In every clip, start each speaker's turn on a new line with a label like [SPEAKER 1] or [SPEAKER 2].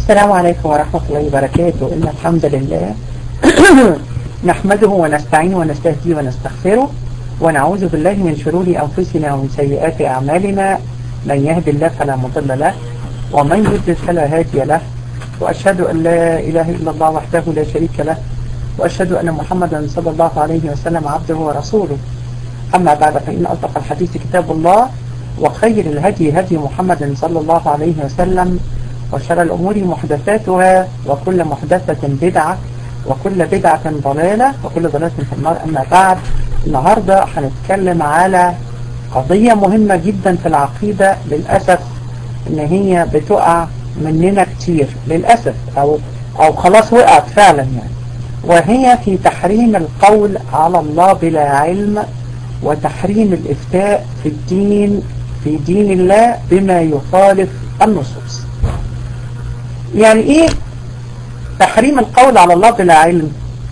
[SPEAKER 1] السلام عليكم ورحمة الله وبركاته إن الحمد لله نحمده ونستعينه ونستهديه ونستغفره ونعوذ بالله من شرور أنفسنا ومن سيئات أعمالنا من يهد الله فلا مضل له ومن يضلل فلا هادي له وأشهد أن لا إله إلا الله وحده لا شريك له وأشهد أن محمدا صلى الله عليه وسلم عبده ورسوله أما بعد فإن أصدق الحديث كتاب الله وخير الهدي هدي محمد صلى الله عليه وسلم وشر الأمور محدثاتها وكل محدثة بدعة وكل بدعة ضلالة وكل ضلالة في النار أما بعد النهاردة هنتكلم على قضية مهمة جدا في العقيدة للأسف إن هي بتقع مننا كتير للأسف أو, أو خلاص وقعت فعلا يعني وهي في تحريم القول على الله بلا علم وتحريم الإفتاء في الدين في دين الله بما يخالف النصوص يعني ايه تحريم القول على الله بلا علم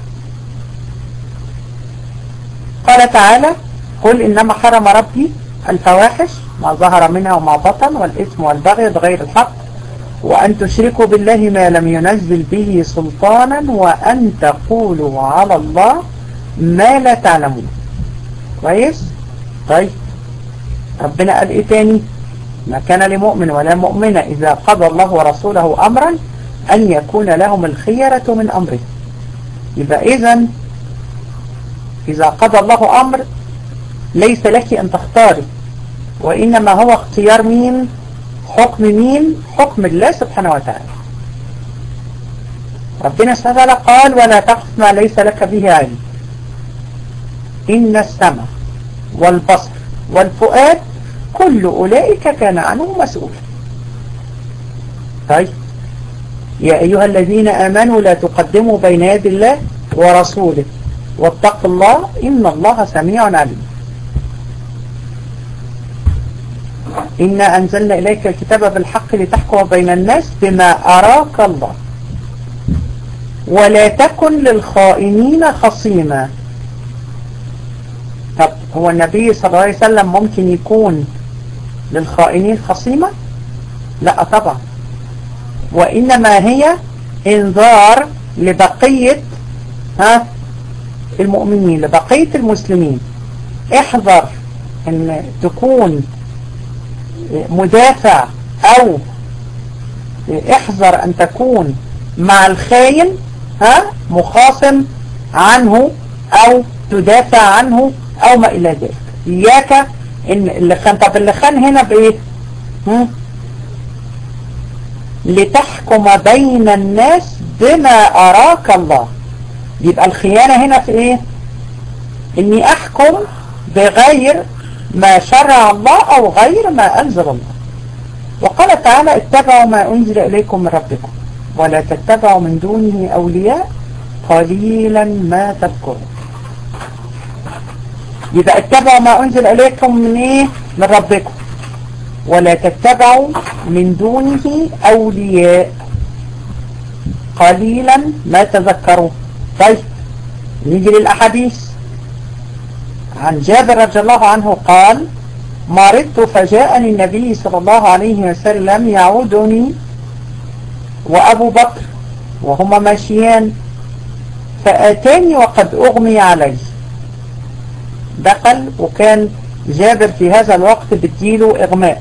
[SPEAKER 1] قال تعالى قل إنما حرم ربي الفواحش ما ظهر منها وما بطن والإثم والبغي بغير الحق وأن تشركوا بالله ما لم ينزل به سلطانا وأن تقولوا على الله ما لا تعلمون كويس طيب ربنا قال ايه تاني ما كان لمؤمن ولا مؤمنة إذا قضى الله ورسوله أمرا أن يكون لهم الخيرة من أمره يبقى إذا إذا قضى الله أمر ليس لك أن تختاري وإنما هو اختيار مين حكم مين حكم الله سبحانه وتعالى ربنا سبحانه وتعالى قال ولا تقف ما ليس لك به علم إن السمع والبصر والفؤاد كل أولئك كان عنه مسؤولا طيب يا أيها الذين آمنوا لا تقدموا بين يدي الله ورسوله واتقوا الله إن الله سميع عليم إنا أنزلنا إليك الكتاب بالحق لتحكم بين الناس بما أراك الله ولا تكن للخائنين خصيما طب هو النبي صلى الله عليه وسلم ممكن يكون للخائنين خصيمة لا طبعا وإنما هي انذار لبقية ها المؤمنين لبقية المسلمين احذر ان تكون مدافع او احذر ان تكون مع الخاين ها مخاصم عنه او تدافع عنه او ما الى ذلك اياك ان اللي خان طب اللي خان هنا بايه هم؟ لتحكم بين الناس بما اراك الله يبقى الخيانة هنا في ايه اني احكم بغير ما شرع الله او غير ما انزل الله وقال تعالى اتبعوا ما انزل اليكم من ربكم ولا تتبعوا من دونه اولياء قليلا ما تذكرون يبقى اتبعوا ما انزل اليكم من ايه من ربكم ولا تتبعوا من دونه اولياء قليلا ما تذكرون طيب نيجي للاحاديث عن جابر رضي الله عنه قال مرضت فجاءني النبي صلى الله عليه وسلم يعودني وأبو بكر وهما ماشيان فأتاني وقد أغمي عليه دخل وكان جابر في هذا الوقت بديله إغماء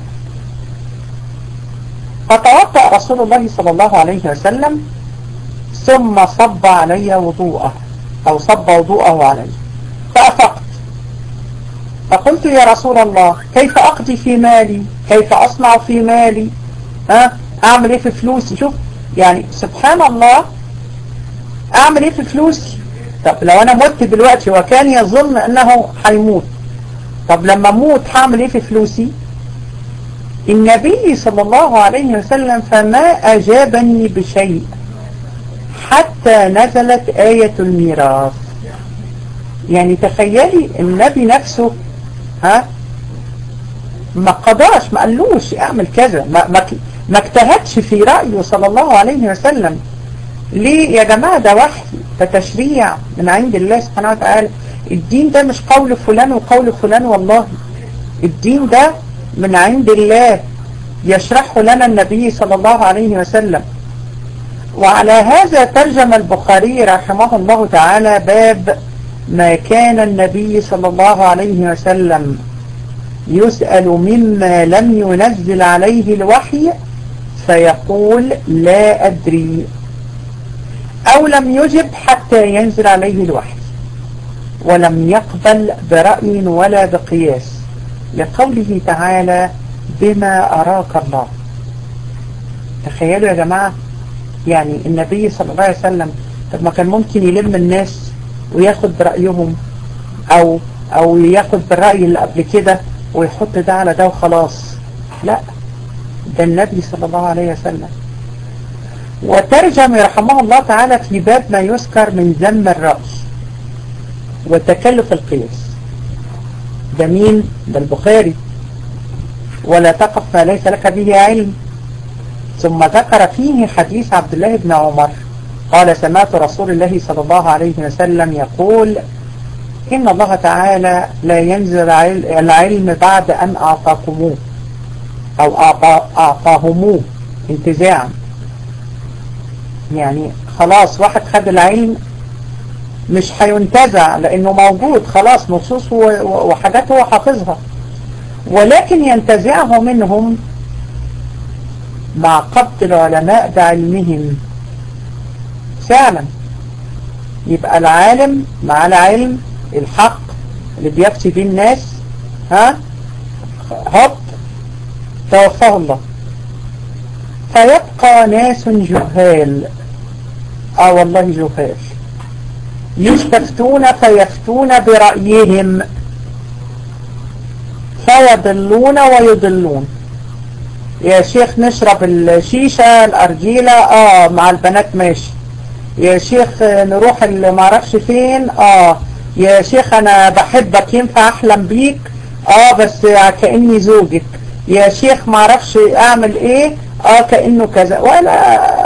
[SPEAKER 1] فتوضأ رسول الله صلى الله عليه وسلم ثم صب علي وضوءه أو صب وضوءه علي فأفقت فقلت يا رسول الله كيف أقضي في مالي كيف أصنع في مالي ها أعمل إيه في فلوسي شوف يعني سبحان الله أعمل إيه في فلوسي طب لو أنا مت دلوقتي وكان يظن أنه هيموت طب لما أموت هعمل إيه في فلوسي النبي صلى الله عليه وسلم فما أجابني بشيء حتى نزلت آية الميراث يعني تخيلي النبي نفسه ها ما قضاش ما قالوش اعمل كذا ما, ما, ما اجتهدش في رأيه صلى الله عليه وسلم ليه يا جماعة ده وحي ده تشريع من عند الله سبحانه وتعالى الدين ده مش قول فلان وقول فلان والله الدين ده من عند الله يشرحه لنا النبي صلى الله عليه وسلم وعلى هذا ترجم البخاري رحمه الله تعالى باب ما كان النبي صلى الله عليه وسلم يسأل مما لم ينزل عليه الوحي فيقول لا أدري أو لم يجب حتى ينزل عليه الوحي ولم يقبل برأي ولا بقياس لقوله تعالى بما أراك الله تخيلوا يا جماعة يعني النبي صلى الله عليه وسلم طب ما كان ممكن يلم الناس وياخد برأيهم أو أو ياخد بالرأي اللي قبل كده ويحط ده على ده وخلاص لا ده النبي صلى الله عليه وسلم وترجم رحمه الله تعالى في باب ما يذكر من ذم الرأي وتكلف القياس ده مين؟ ده البخاري ولا تقف ما ليس لك به علم ثم ذكر فيه حديث عبد الله بن عمر قال سمعت رسول الله صلى الله عليه وسلم يقول إن الله تعالى لا ينزل العلم بعد أن أعطاكموه أو أعطاهموه انتزاعا يعني خلاص واحد خد العلم مش هينتزع لأنه موجود خلاص نصوص وحاجات هو حافظها ولكن ينتزعه منهم مع قبض العلماء بعلمهم فعلا يبقى العالم مع العلم الحق اللي بيفتي بيه الناس ها هب توفاه الله فيبقى ناس جهال اه والله جهال يستفتون فيفتون برأيهم فيضلون ويضلون يا شيخ نشرب الشيشة الأرجيلة اه مع البنات ماشي يا شيخ نروح اللي معرفش فين اه يا شيخ انا بحبك ينفع احلم بيك اه بس كأني زوجك يا شيخ معرفش اعمل ايه اه كأنه كذا ولا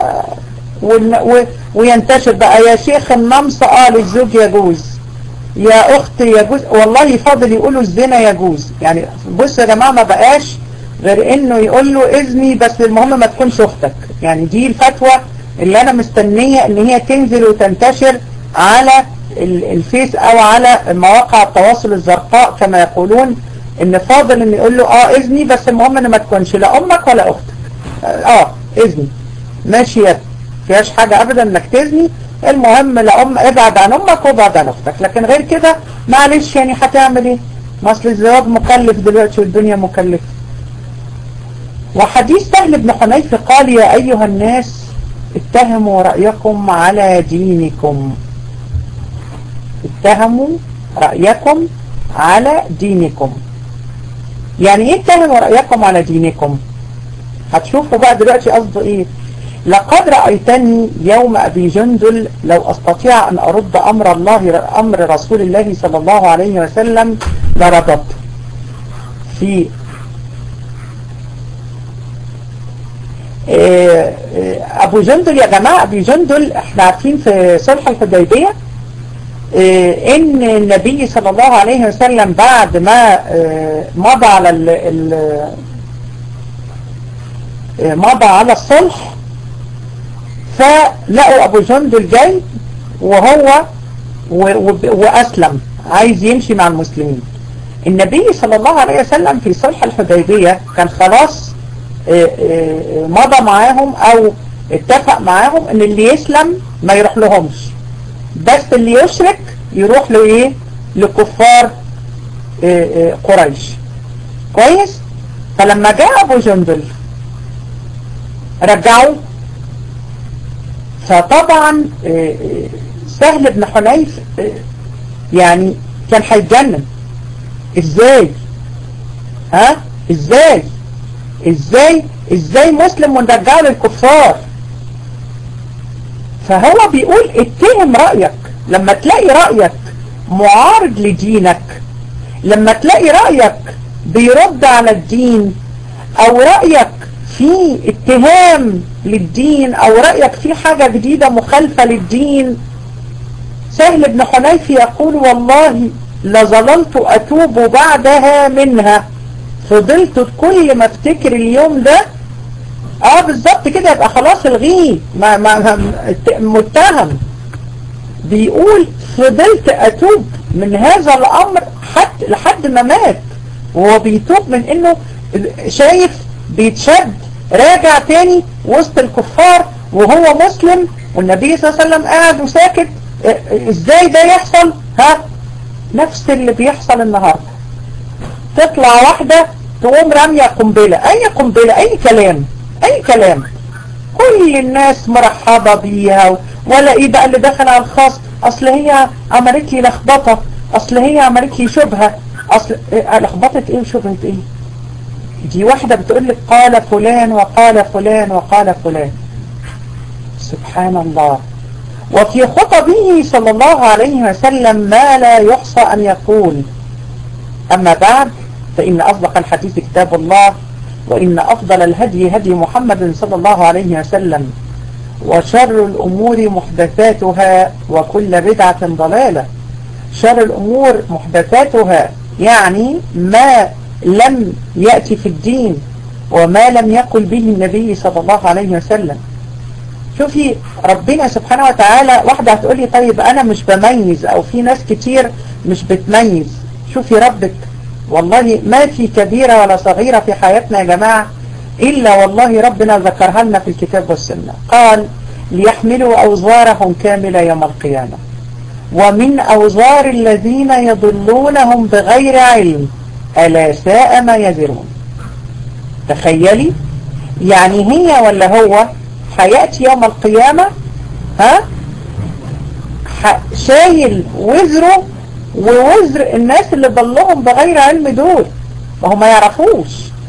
[SPEAKER 1] وينتشر بقى يا شيخ النمص اه للزوج يجوز يا اخت يجوز والله فاضل يقولوا الزنا يجوز يعني بص يا جماعة ما بقاش غير انه يقول له اذني بس المهم ما تكونش اختك يعني دي الفتوى اللي انا مستنية ان هي تنزل وتنتشر على الفيس او على مواقع التواصل الزرقاء كما يقولون ان فاضل ان يقول له اه اذني بس المهم ان ما تكونش لا امك ولا اختك اه اذني ماشي يا فيهاش حاجة ابدا انك تذني المهم لأم ابعد عن امك وابعد عن اختك لكن غير كده معلش يعني هتعمل ايه ما اصل الزواج مكلف دلوقتي والدنيا مكلفة وحديث سهل بن حنيف قال يا ايها الناس اتهموا رأيكم على دينكم اتهموا رأيكم على دينكم يعني ايه اتهموا رأيكم على دينكم هتشوفوا بقى دلوقتي قصده ايه لقد رأيتني يوم أبي جندل لو أستطيع أن أرد أمر الله أمر رسول الله صلى الله عليه وسلم لرددت في أبو جندل يا جماعة أبو جندل احنا عارفين في صلح الحديبية ان النبي صلى الله عليه وسلم بعد ما مضى على ال ال مضى على الصلح فلقوا ابو جندل جاي وهو واسلم عايز يمشي مع المسلمين النبي صلى الله عليه وسلم في صلح الحديبية كان خلاص مضى معاهم او اتفق معاهم ان اللي يسلم ما يروح لهمش بس اللي يشرك يروح له ايه لكفار قريش كويس فلما جاء ابو جندل رجعوا فطبعا سهل بن حنيف يعني كان هيتجنن ازاي ها ازاي ازاي ازاي مسلم ونرجعه للكفار فهو بيقول اتهم رأيك لما تلاقي رأيك معارض لدينك لما تلاقي رأيك بيرد على الدين او رأيك في اتهام للدين او رأيك في حاجة جديدة مخالفة للدين سهل بن حنيف يقول والله لظللت اتوب بعدها منها فضلت كل ما افتكر اليوم ده اه بالظبط كده يبقى خلاص الغيه ما ما ما- متهم بيقول فضلت اتوب من هذا الامر حتى لحد ما مات وهو بيتوب من انه شايف بيتشد راجع تاني وسط الكفار وهو مسلم والنبي صلى الله عليه وسلم قاعد وساكت اه، ازاي ده يحصل ها نفس اللي بيحصل النهارده تطلع واحدة تقوم رامية قنبلة اي قنبلة اي كلام اي كلام كل الناس مرحبة بيها ولا ايه بقى اللي دخل على الخاص اصل هي عملت لي لخبطة اصل هي عملت لي شبهة اصل إيه لخبطة ايه وشبهة ايه دي واحدة بتقول لك قال فلان وقال فلان وقال فلان سبحان الله وفي خطبه صلى الله عليه وسلم ما لا يحصى أن يقول أما بعد فإن أصدق الحديث كتاب الله وإن أفضل الهدي هدي محمد صلى الله عليه وسلم وشر الأمور محدثاتها وكل بدعة ضلالة شر الأمور محدثاتها يعني ما لم يأتي في الدين وما لم يقل به النبي صلى الله عليه وسلم شوفي ربنا سبحانه وتعالى واحدة هتقولي طيب أنا مش بميز أو في ناس كتير مش بتميز شوفي ربك والله ما في كبيرة ولا صغيرة في حياتنا يا جماعة إلا والله ربنا ذكرها لنا في الكتاب والسنة قال ليحملوا أوزارهم كاملة يوم القيامة ومن أوزار الذين يضلونهم بغير علم ألا ساء ما يزرون تخيلي يعني هي ولا هو هيأتي يوم القيامة ها ح- شايل وزره ووزر الناس اللي ضلهم بغير علم دول ما هم ما يعرفوش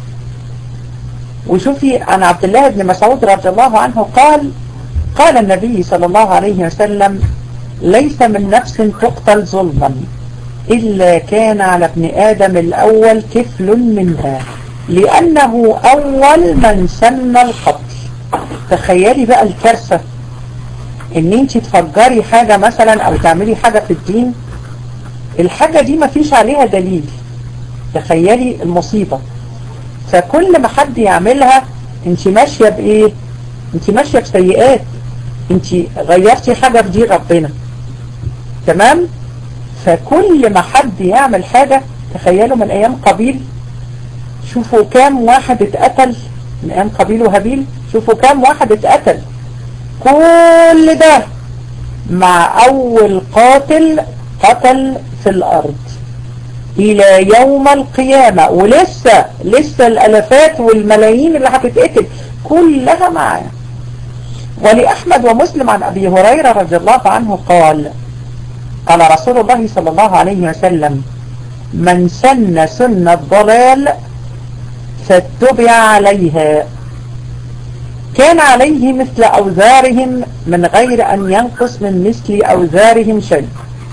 [SPEAKER 1] وشوفي عن عبد الله بن مسعود رضي الله عنه قال قال النبي صلى الله عليه وسلم ليس من نفس تقتل ظلما إلا كان على ابن آدم الأول كفل منها لأنه أول من سن القتل تخيلي بقى الكارثة ان انت تفجري حاجة مثلا او تعملي حاجة في الدين الحاجة دي ما فيش عليها دليل تخيلي المصيبة فكل ما حد يعملها انت ماشية بايه انت ماشية بسيئات انت غيرتي حاجة في دين ربنا تمام فكل ما حد يعمل حاجة تخيلوا من ايام قبيل شوفوا كام واحد اتقتل من ايام قبيل وهابيل شوفوا كام واحد اتقتل كل ده مع اول قاتل قتل في الارض الى يوم القيامة ولسه لسه الالافات والملايين اللي هتتقتل كلها معاه ولأحمد ومسلم عن أبي هريرة رضي الله عنه قال قال رسول الله صلى الله عليه وسلم من سن سنة ضلال فاتبع عليها كان عليه مثل أوزارهم من غير أن ينقص من مثل أوزارهم شيء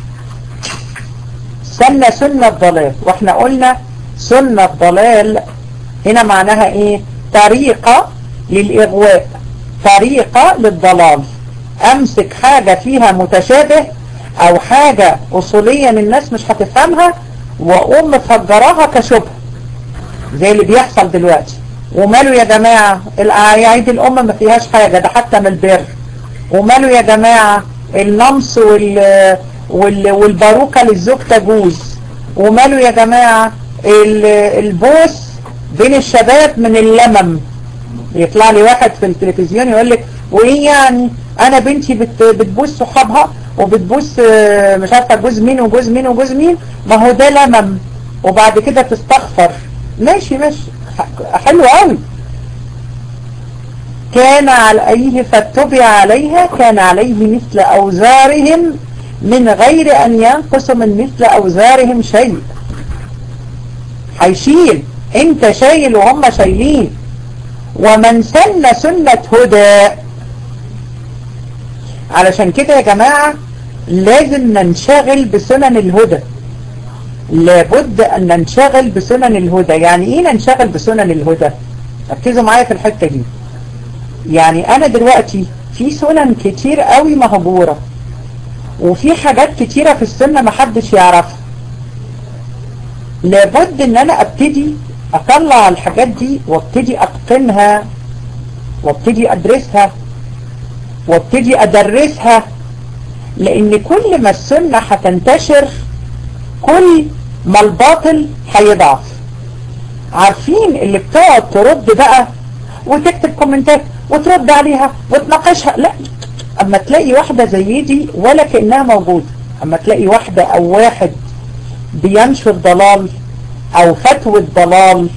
[SPEAKER 1] سن سنة ضلال واحنا قلنا سنة ضلال هنا معناها ايه طريقة للإغواء طريقة للضلال امسك حاجة فيها متشابه او حاجة اصوليا الناس مش هتفهمها واقوم مفجراها كشبه زي اللي بيحصل دلوقتي وماله يا جماعة الأعياد الأمة ما فيهاش حاجة ده حتى من البر وماله يا جماعة النمص وال وال والباروكة للزوج تجوز وماله يا جماعة البوس بين الشباب من اللمم يطلع لي واحد في التلفزيون يقول لك وايه يعني انا بنتي بت بتبوس صحابها وبتبوس مش عارفه جوز مين وجوز مين وجوز مين ما هو ده لمم وبعد كده تستغفر ماشي ماشي حلو قوي كان عليه فاتبع عليها كان عليه مثل أوزارهم من غير أن ينقص من مثل أوزارهم شيء هيشيل انت شايل وهم شايلين ومن سن سنة هدى علشان كده يا جماعة لازم ننشغل بسنن الهدى لابد أن ننشغل بسنن الهدى يعني إيه ننشغل بسنن الهدى ركزوا معايا في الحتة دي يعني أنا دلوقتي في سنن كتير قوي مهجورة وفي حاجات كتيرة في السنة محدش يعرفها لابد ان انا ابتدي اطلع الحاجات دي وابتدي اتقنها وابتدي ادرسها وابتدي ادرسها لان كل ما السنة هتنتشر كل ما الباطل هيضعف عارفين اللي بتقعد ترد بقى وتكتب كومنتات وترد عليها وتناقشها لا اما تلاقي واحدة زي دي ولا كأنها موجودة اما تلاقي واحدة او واحد بينشر ضلال او فتوى ضلال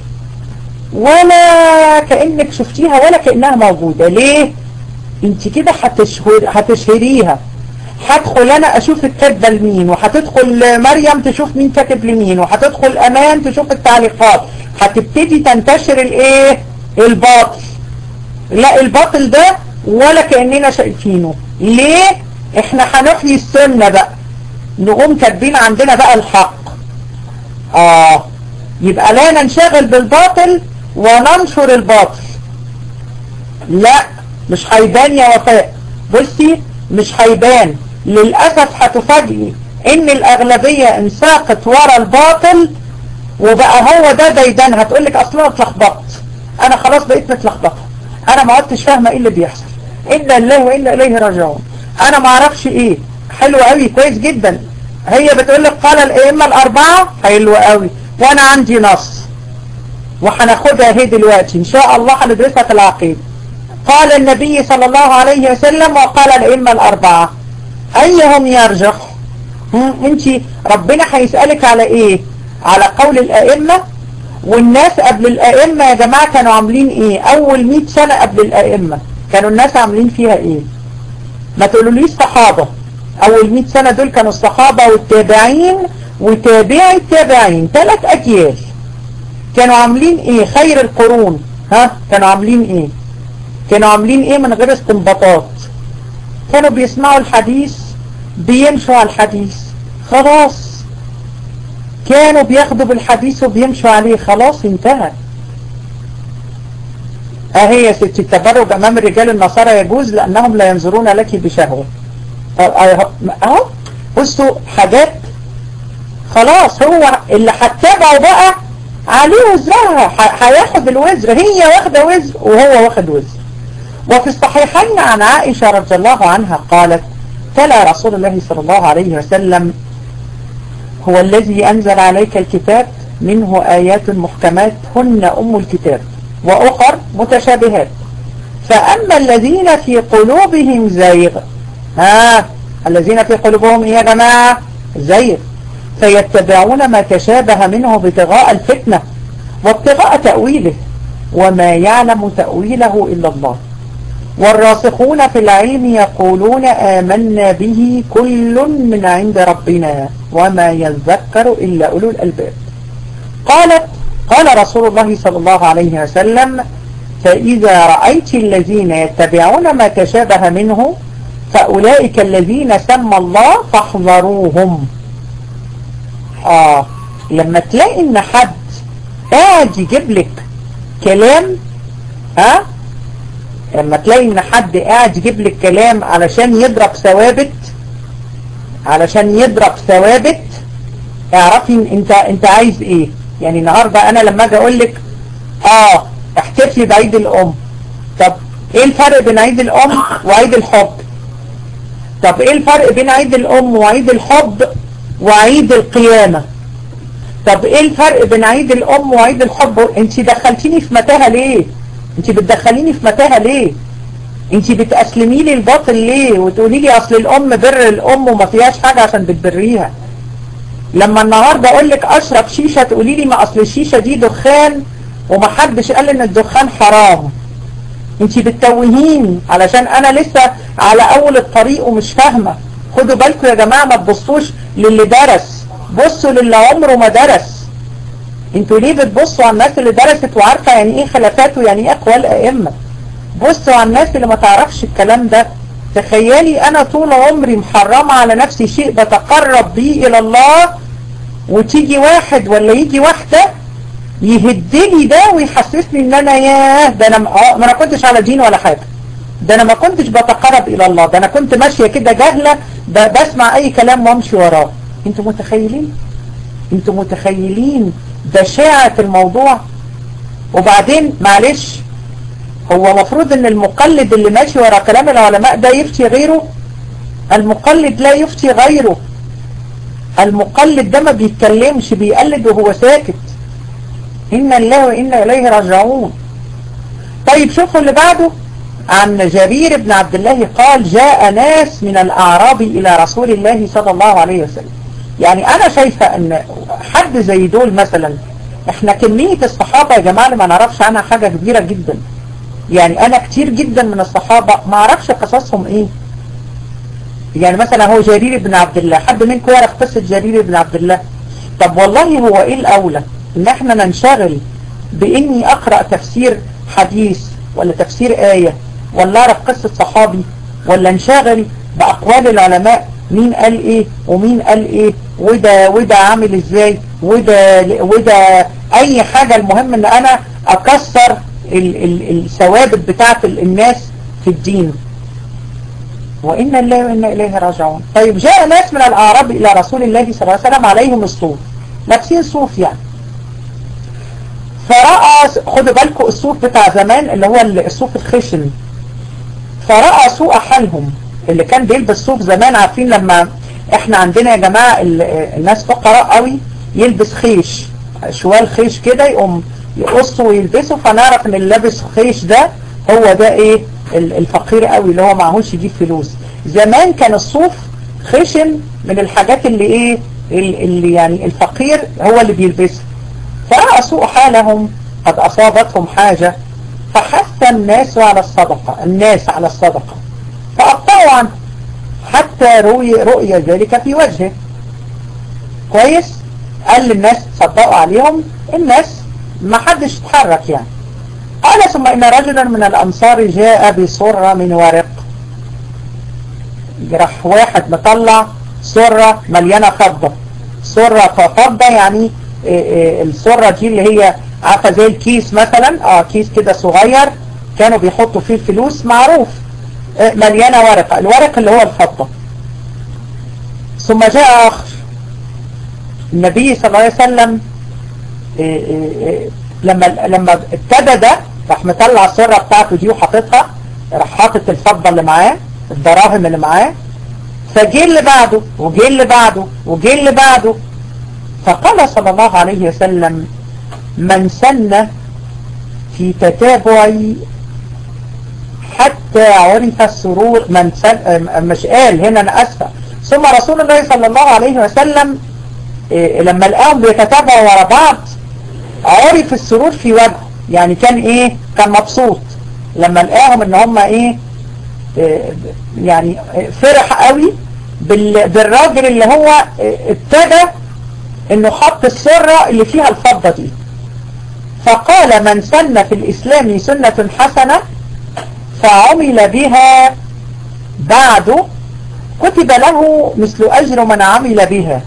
[SPEAKER 1] ولا كأنك شفتيها ولا كأنها موجودة ليه انت كده هتشهر هتشهريها هدخل انا اشوف الكاتبه لمين وهتدخل مريم تشوف مين كاتب لمين وهتدخل امان تشوف التعليقات هتبتدي تنتشر الايه الباطل لا الباطل ده ولا كأننا شايفينه ليه احنا هنحيي السنة بقى نقوم كاتبين عندنا بقى الحق اه يبقى لا ننشغل بالباطل وننشر الباطل لا مش هيبان يا وفاء بصي مش هيبان للأسف هتفاجئي ان الأغلبية انساقت ورا الباطل وبقى هو ده ديدان هتقولك اصلا اتلخبطت انا خلاص بقيت متلخبطه انا ما عدتش فاهمه ايه اللي بيحصل انا الله وانا اليه راجعون انا ما اعرفش ايه حلو قوي كويس جدا هي بتقولك قال الائمه الاربعه حلو قوي وانا عندي نص وهناخدها اهي دلوقتي ان شاء الله هندرسها في العقيده قال النبي صلى الله عليه وسلم وقال الائمه الاربعه ايهم يرجح انت ربنا هيسالك على ايه على قول الائمه والناس قبل الائمه يا جماعه كانوا عاملين ايه اول 100 سنه قبل الائمه كانوا الناس عاملين فيها ايه ما تقولوليش صحابه اول 100 سنه دول كانوا الصحابه والتابعين وتابعي التابعين ثلاث اجيال كانوا عاملين ايه خير القرون ها كانوا عاملين ايه كانوا عاملين ايه من غير استنباطات كانوا بيسمعوا الحديث بيمشوا على الحديث خلاص كانوا بياخدوا بالحديث وبيمشوا عليه خلاص انتهى اهي يا ستي التبرج امام الرجال النصارى يجوز لانهم لا ينظرون لك بشهوة اهو بصوا حاجات خلاص هو اللي هتتابعه بقى عليه وزرها هياخد الوزر هي واخدة وزر وهو واخد وزر وفي الصحيحين عن عائشة رضي الله عنها قالت تلا رسول الله صلى الله عليه وسلم هو الذي أنزل عليك الكتاب منه آيات محكمات هن أم الكتاب وأخر متشابهات فأما الذين في قلوبهم زيغ ها الذين في قلوبهم إيه يا جماعة زيغ فيتبعون ما تشابه منه ابتغاء الفتنة وابتغاء تأويله وما يعلم تأويله إلا الله والراسخون في العلم يقولون آمنا به كل من عند ربنا وما يذكر إلا أولو الألباب قالت قال رسول الله صلى الله عليه وسلم فإذا رأيت الذين يتبعون ما تشابه منه فأولئك الذين سمى الله فاحذروهم آه لما تلاقي ان حد قاعد يجيب لك كلام ها آه لما تلاقي ان حد قاعد يجيب لك كلام علشان يضرب ثوابت علشان يضرب ثوابت اعرفي انت انت عايز ايه يعني النهاردة انا لما اجي اقول لك اه احتفلي بعيد الام طب ايه الفرق بين عيد الام وعيد الحب طب ايه الفرق بين عيد الام وعيد الحب وعيد القيامة طب ايه الفرق بين عيد الام وعيد الحب انت دخلتيني في متاهة ليه انت بتدخليني في متاهة ليه انت بتأسلمي لي الباطل ليه وتقولي لي اصل الام بر الام وما فيهاش حاجة عشان بتبريها لما النهاردة اقول لك اشرب شيشة تقولي لي ما اصل الشيشة دي دخان ومحدش قال ان الدخان حرام انت بتتوهيني علشان انا لسه على اول الطريق ومش فاهمة خدوا بالكم يا جماعة ما تبصوش للي درس بصوا للي عمره ما درس انتوا ليه بتبصوا على الناس اللي درست وعارفة يعني ايه خلافات ويعني ايه اقوال ائمة بصوا على الناس اللي ما تعرفش الكلام ده تخيلي انا طول عمري محرمة على نفسي شيء بتقرب بيه الى الله وتيجي واحد ولا يجي واحدة يهدلي ده ويحسسني ان انا ياه ده انا ما انا كنتش على دين ولا حاجة ده انا ما كنتش بتقرب الى الله ده انا كنت ماشية كده جاهلة بسمع اي كلام وامشي وراه انتوا متخيلين انتوا متخيلين بشاعة الموضوع وبعدين معلش هو مفروض ان المقلد اللي ماشي ورا كلام العلماء ده يفتي غيره المقلد لا يفتي غيره المقلد ده ما بيتكلمش بيقلد وهو ساكت إن الله وإنا إليه راجعون طيب شوفوا اللي بعده عن جرير بن عبد الله قال جاء ناس من الأعراب إلى رسول الله صلى الله عليه وسلم يعني أنا شايفة أن حد زي دول مثلا احنا كمية الصحابة يا جماعة ما نعرفش عنها حاجة كبيرة جدا يعني أنا كتير جدا من الصحابة ما أعرفش قصصهم إيه يعني مثلا هو جرير بن عبد الله حد منكم يعرف قصة جرير بن عبد الله طب والله هو إيه الأولى إن احنا ننشغل بإني أقرأ تفسير حديث ولا تفسير آية ولا أعرف قصة صحابي ولا انشغل بأقوال العلماء مين قال ايه ومين قال ايه وده وده عامل ازاي وده وده اي حاجة المهم ان انا اكسر ال ال الثوابت بتاعت الناس في الدين وإن الله وإنا إليه راجعون طيب جاء ناس من الأعراب إلى رسول الله صلى الله عليه وسلم عليهم الصوف لابسين صوف يعني فرأى خدوا بالكم الصوف بتاع زمان اللي هو الصوف الخشن فرأى سوء حالهم اللي كان بيلبس صوف زمان عارفين لما احنا عندنا يا جماعة الناس فقراء قوي يلبس خيش شوال خيش كده يقوم يقصوا ويلبسوا فنعرف ان اللي لابس خيش ده هو ده ايه الفقير قوي اللي هو معهوش يجيب فلوس زمان كان الصوف خشن من الحاجات اللي ايه اللي يعني الفقير هو اللي بيلبسها فرأى سوء حالهم قد أصابتهم حاجة فحث الناس على الصدقة الناس على الصدقة فأبطأوا عنه حتى روي رؤية ذلك في وجهه كويس قال للناس صدقوا عليهم الناس ما حدش اتحرك يعني قال ثم إن رجلا من الأنصار جاء بصرة من ورق راح واحد مطلع صرة مليانة فضة صرة فضة يعني الصرة دي اللي هي عارفة زي الكيس مثلا اه كيس كده صغير كانوا بيحطوا فيه الفلوس معروف مليانة ورقة الورق اللي هو الفضة ثم جاء آخر النبي صلى الله عليه وسلم لما لما ابتدى ده راح مطلع الصرة بتاعته دي وحاططها راح حاطط الفضة اللي معاه الدراهم اللي معاه فجه اللي بعده وجه اللي بعده وجه اللي بعده فقال صلى الله عليه وسلم من سن في تتابع حتى عرف السرور من سن مش قال هنا انا اسفة ثم رسول الله صلى الله عليه وسلم إيه لما لقاهم بيتتابعوا ورا بعض عرف السرور في وجهه يعني كان ايه كان مبسوط لما لقاهم ان هم ايه, إيه يعني فرح قوي بالراجل اللي هو ابتدى انه حط السرة اللي فيها الفضة دي فقال من سن في الاسلام سنة حسنة فعمل بها بعد كتب له مثل اجر من عمل بها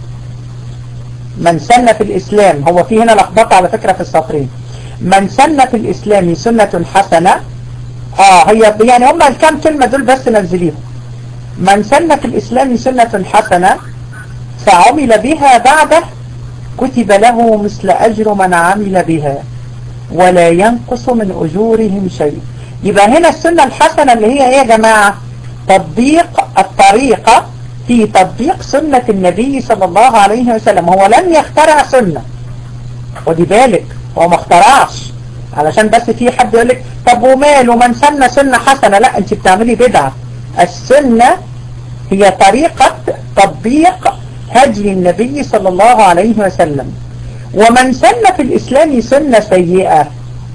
[SPEAKER 1] من سن في الاسلام هو في هنا لخبطة على فكرة في السطرين من سن في الاسلام سنة حسنة اه هي يعني هم الكام كلمة دول بس نزليهم من سن في الاسلام سنة حسنة فعمل بها بعده كتب له مثل أجر من عمل بها ولا ينقص من أجورهم شيء يبقى هنا السنة الحسنة اللي هي ايه يا جماعة تطبيق الطريقة في تطبيق سنة النبي صلى الله عليه وسلم هو لم يخترع سنة ودي بالك هو ما اخترعش علشان بس في حد يقول لك طب وماله من سن سنة حسنة لا انت بتعملي بدعة السنة هي طريقة تطبيق هدي النبي صلى الله عليه وسلم ومن سن في الإسلام سنة سيئة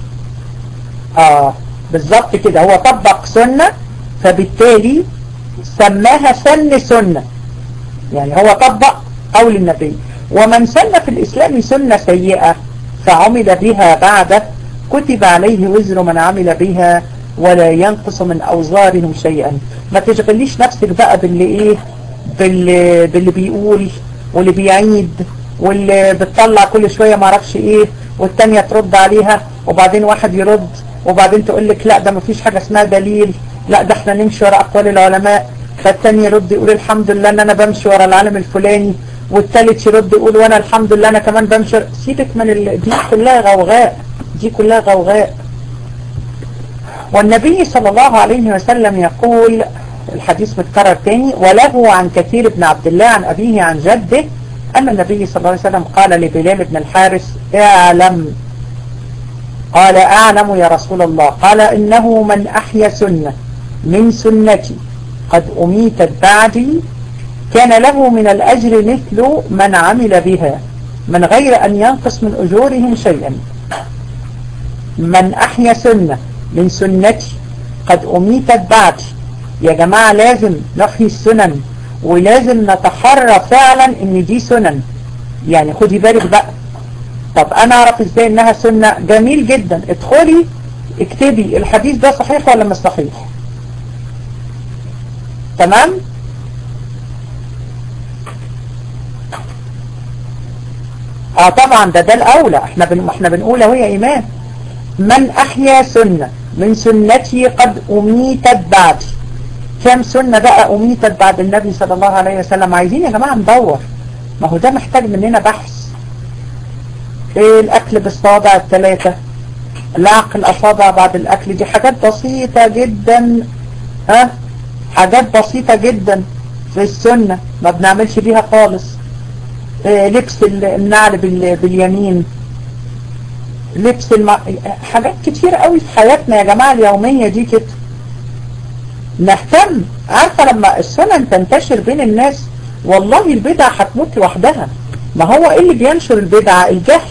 [SPEAKER 1] آه بالظبط كده هو طبق سنة فبالتالي سماها سن سنة يعني هو طبق قول النبي ومن سن في الإسلام سنة سيئة فعمل بها بعده كتب عليه وزر من عمل بها ولا ينقص من أوزارهم شيئا ما تشغليش نفسك بقى باللي إيه باللي, باللي بيقول واللي بيعيد واللي بتطلع كل شوية معرفش ايه والتانية ترد عليها وبعدين واحد يرد وبعدين تقول لك لا ده مفيش حاجة اسمها دليل لا ده احنا نمشي ورا اقوال العلماء فالتاني يرد يقول الحمد لله ان انا بمشي ورا العالم الفلاني والتالت يرد يقول وانا الحمد لله انا كمان بمشي سيبك من ال... دي كلها غوغاء دي كلها غوغاء والنبي صلى الله عليه وسلم يقول الحديث متكرر تاني وله عن كثير بن عبد الله عن أبيه عن جده أن النبي صلى الله عليه وسلم قال لبلال بن الحارس اعلم قال أعلم يا رسول الله قال إنه من أحيا سنة من سنتي قد أميتت بعدي كان له من الأجر مثل من عمل بها من غير أن ينقص من أجورهم شيئا من أحيا سنة من سنتي قد أميتت بعدي يا جماعة لازم نحيي السنن ولازم نتحرى فعلا ان دي سنن يعني خدي بالك بقى طب انا اعرف ازاي انها سنة جميل جدا ادخلي اكتبي الحديث ده صحيح ولا مش صحيح تمام اه طبعا ده ده الاولى احنا بن... احنا بنقول اهو يا امام من احيا سنة من سنتي قد اميتت بعدي كم سنة بقى أميتت بعد النبي صلى الله عليه وسلم عايزين يا جماعة ندور ما هو ده محتاج مننا بحث إيه الأكل بالصابع الثلاثة لعق الأصابع بعد الأكل دي حاجات بسيطة جدا ها حاجات بسيطة جدا في السنة ما بنعملش بيها خالص إيه لبس النعل باليمين لبس الم... حاجات كتير قوي في حياتنا يا جماعة اليومية دي كده نهتم عارفة لما السنن تنتشر بين الناس والله البدعة هتموت لوحدها ما هو ايه اللي بينشر البدعة الجهل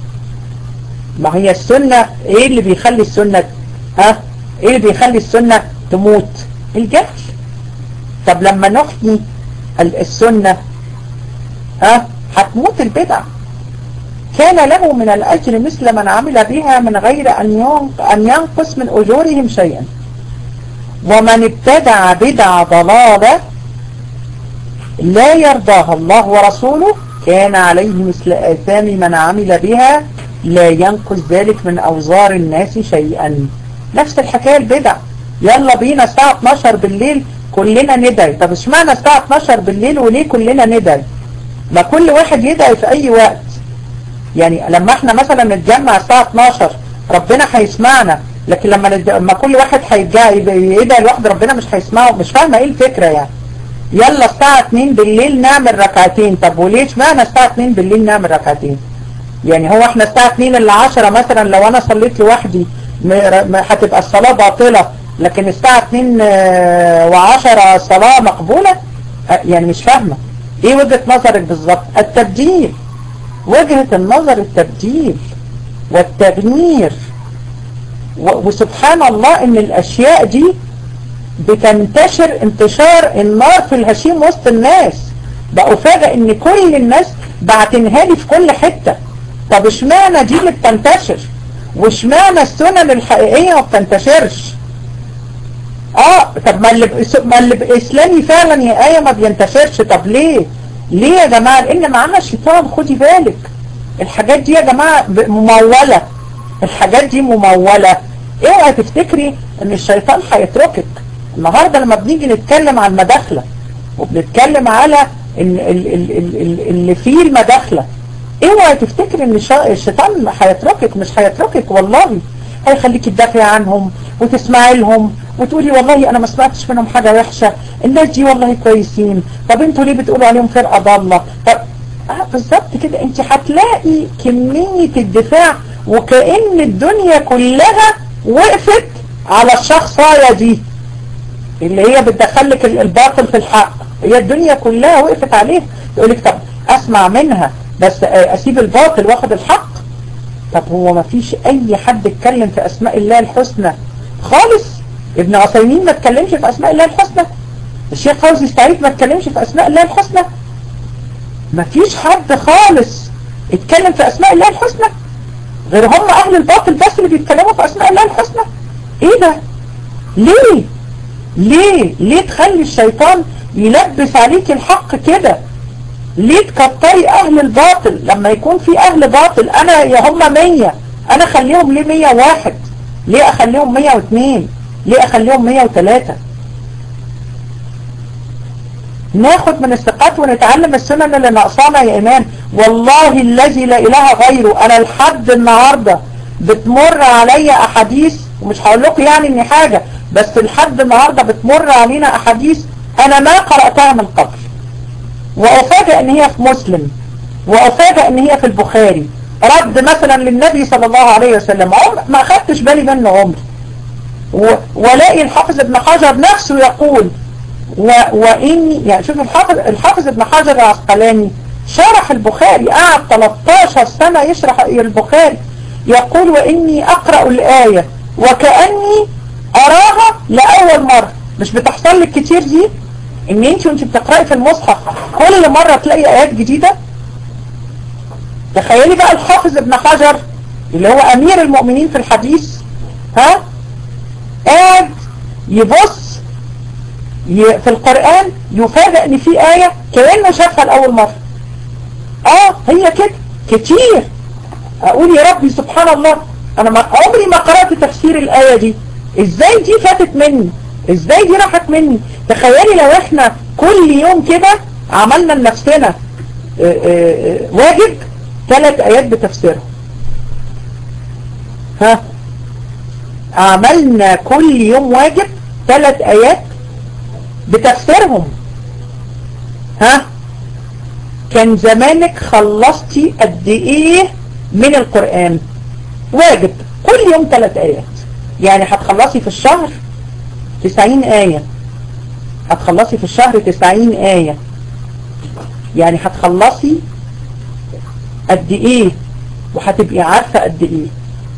[SPEAKER 1] ما هي السنة ايه اللي بيخلي السنة ها ايه اللي بيخلي السنة تموت الجهل طب لما نحيي السنة ها هتموت البدعة كان له من الأجر مثل من عمل بها من غير أن ينقص من أجورهم شيئا ومن ابتدع بدع ضلالة لا يرضاها الله ورسوله كان عليه مثل آثام من عمل بها لا ينقص ذلك من أوزار الناس شيئا نفس الحكاية البدع يلا بينا الساعة 12 بالليل كلنا ندعي طب اشمعنى الساعة 12 بالليل وليه كلنا ندعي ما كل واحد يدعي في أي وقت يعني لما احنا مثلا نتجمع الساعة 12 ربنا هيسمعنا لكن لما لما كل واحد هيدعي يدعي لوحده ربنا مش هيسمعه مش فاهمه ايه الفكره يعني يلا الساعه 2 بالليل نعمل ركعتين طب وليه اشمعنى الساعه 2 بالليل نعمل ركعتين يعني هو احنا الساعه 2 الا 10 مثلا لو انا صليت لوحدي هتبقى الصلاه باطله لكن الساعه 2 و10 الصلاه مقبوله يعني مش فاهمه ايه وجهه نظرك بالظبط التبديل وجهه النظر التبديل والتغيير وسبحان الله ان الاشياء دي بتنتشر انتشار النار في الهشيم وسط الناس بقوا فاجئ ان كل الناس بعتنها لي في كل حتة طب اشمعنى دي اللي بتنتشر واشمعنى السنن الحقيقية ما بتنتشرش اه طب ما اللي ما اللي باسلامي فعلا يا ايه ما بينتشرش طب ليه ليه يا جماعة لان معانا الشيطان خدي بالك الحاجات دي يا جماعة ممولة الحاجات دي ممولة اوعى تفتكري ان الشيطان هيتركك النهاردة لما بنيجي نتكلم عن المداخلة وبنتكلم على اللي فيه المداخلة اوعى تفتكري ان الشيطان هيتركك مش هيتركك والله هيخليكي تدافعي عنهم وتسمعي لهم وتقولي والله انا ما سمعتش منهم حاجة وحشة الناس دي والله كويسين طب انتوا ليه بتقولوا عليهم فرقة ضالة طب آه بالظبط كده انت هتلاقي كمية الدفاع وكأن الدنيا كلها وقفت على الشخصاية دي اللي هي بتدخلك الباطل في الحق هي الدنيا كلها وقفت عليه يقولك طب اسمع منها بس اسيب الباطل واخد الحق طب هو ما فيش اي حد اتكلم في اسماء الله الحسنى خالص ابن عثيمين ما اتكلمش في اسماء الله الحسنى الشيخ فوزي السعيد ما اتكلمش في اسماء الله الحسنى ما فيش حد خالص اتكلم في اسماء الله الحسنى غير هم اهل الباطل بس اللي بيتكلموا في اسماء الله الحسنى ايه ده ليه ليه ليه تخلي الشيطان يلبس عليك الحق كده ليه تكتري اهل الباطل لما يكون في اهل باطل انا يا هم مية انا اخليهم ليه مية واحد ليه اخليهم مية واثنين ليه اخليهم مية وثلاثة ناخد من الثقات ونتعلم السنن اللي ناقصانا يا ايمان والله الذي لا اله غيره انا لحد النهاردة بتمر عليا احاديث ومش هقول لكم يعني اني حاجة بس لحد النهاردة بتمر علينا احاديث انا ما قرأتها من قبل وافاجئ ان هي في مسلم وافاجئ ان هي في البخاري رد مثلا للنبي صلى الله عليه وسلم عمر ما اخدتش بالي منه عمر ولاقي الحافظ ابن حجر نفسه يقول و... وإني يعني شوف الحافظ, الحافظ ابن حجر العسقلاني شرح البخاري قعد 13 سنة يشرح البخاري يقول وإني أقرأ الآية وكأني أراها لأول مرة مش بتحصل لك كتير دي ان انت وانت بتقرأي في المصحف كل مرة تلاقي آيات جديدة تخيلي بقى الحافظ ابن حجر اللي هو أمير المؤمنين في الحديث ها قاعد يبص في القرآن يفاجئ ان في آية كأنه شافها لأول مرة اه هي كده كتير اقول يا ربي سبحان الله انا ما عمري ما قرأت تفسير الآية دي ازاي دي فاتت مني ازاي دي راحت مني تخيلي لو احنا كل يوم كده عملنا لنفسنا واجب ثلاث ايات بتفسيرها ها عملنا كل يوم واجب ثلاث ايات بتفسيرهم ها كان زمانك خلصتي قد ايه من القرآن واجب كل يوم ثلاث ايات يعني هتخلصي في الشهر تسعين آية هتخلصي في الشهر تسعين آية يعني هتخلصي قد ايه وهتبقي عارفة قد ايه